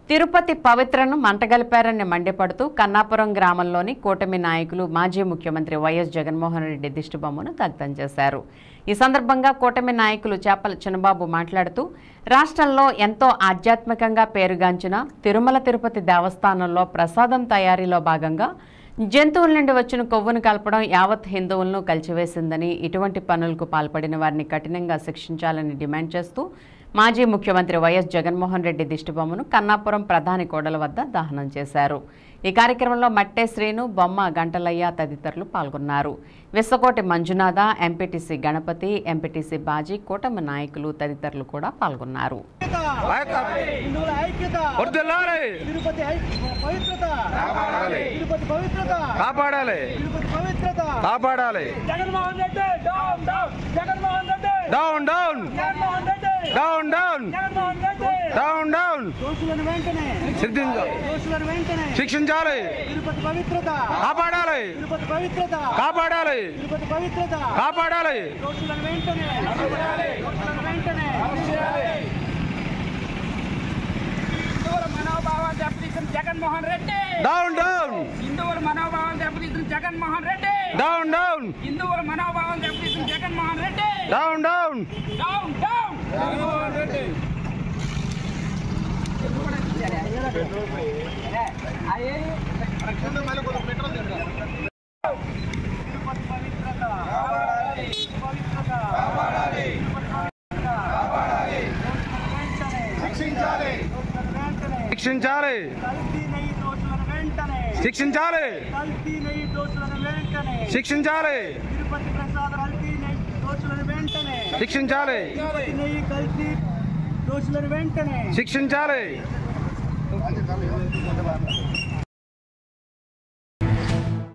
తిరుపతి పవిత్రను మంటగలిపారని మండిపడుతూ కన్నాపురం గ్రామంలోని కూటమి నాయకులు మాజీ ముఖ్యమంత్రి వైఎస్ జగన్మోహన్ రెడ్డి దిష్టిబొమ్మను దగ్ధం చేశారు ఈ సందర్భంగా కూటమి నాయకులు చేపల చిన్నబాబు మాట్లాడుతూ రాష్ట్రంలో ఎంతో ఆధ్యాత్మికంగా పేరుగాంచిన తిరుమల తిరుపతి దేవస్థానంలో ప్రసాదం తయారీలో భాగంగా జంతువుల నుండి వచ్చిన కొవ్వును కలపడం యావత్ హిందువులను కలిచివేసిందని ఇటువంటి పనులకు పాల్పడిన వారిని కఠినంగా శిక్షించాలని డిమాండ్ చేస్తూ మాజీ ముఖ్యమంత్రి వైఎస్ జగన్మోహన్ రెడ్డి దిష్టిబొమ్మను కన్నాపురం ప్రధాని కోడల వద్ద దహనం చేశారు ఈ కార్యక్రమంలో మట్టే శ్రీను బొమ్మ గంటలయ్య తదితరులు పాల్గొన్నారు విశ్వకోటి మంజునాథ ఎంపీటీసీ గణపతి ఎంపీటీసీ బాజీ కూటమి నాయకులు తదితరులు కూడా పాల్గొన్నారు హిందువుల ఐక్యత వర్ధిల్లాలి తిరుపతి ఐక్య- పవిత్రత తిరుపతి పవిత్రత కాపాడాలి తిరుపతి పవిత్రత కాపాడాలి Jaganmohan Reddy down down Jaganmohan Reddy down down Jaganmohan Reddy down down Jaganmohan Reddy down down దోషులను వెంటనే సిద్ధించాలి దోషులను వెంటనే శిక్షించాలి తిరుపతి పవిత్రత కాపాడాలి తిరుపతి పవిత్రత కాపాడాలి తిరుపతి పవిత్రత కాపాడాలి దోషులను వెంటనే దోషులను వెంటనే హిందువుల మనోభావాలు దెబ్బతీసిన జగన్మోహన్ రెడ్డి డౌన్ డౌన్ హిందువుల మనోభావాలు దెబ్బతీసిన జగన్మోహన్ రెడ్డి డౌన్ డౌన్ హిందువుల మనోభావాలు దెబ్బతీసిన Jaganmohan Reddy down down down down Jaganmohan Reddy Tirupati పవిత్రత పవిత్రత శిక్షించాలి వెంటనే శిక్షించాలి కల్తీ నెయ్యి దోషులను వెంటనే శిక్షించాలి కల్తీ నెయ్యి దోషులను వెంటనే శిక్షించాలి తిరుపతి ప్రసాద్ కల్తీ నెయ్యి దోషులను వెంటనే శిక్షించాలి తిరుపతి నెయ్యి కల్తీ దోషులను వెంటనే శిక్షించాలి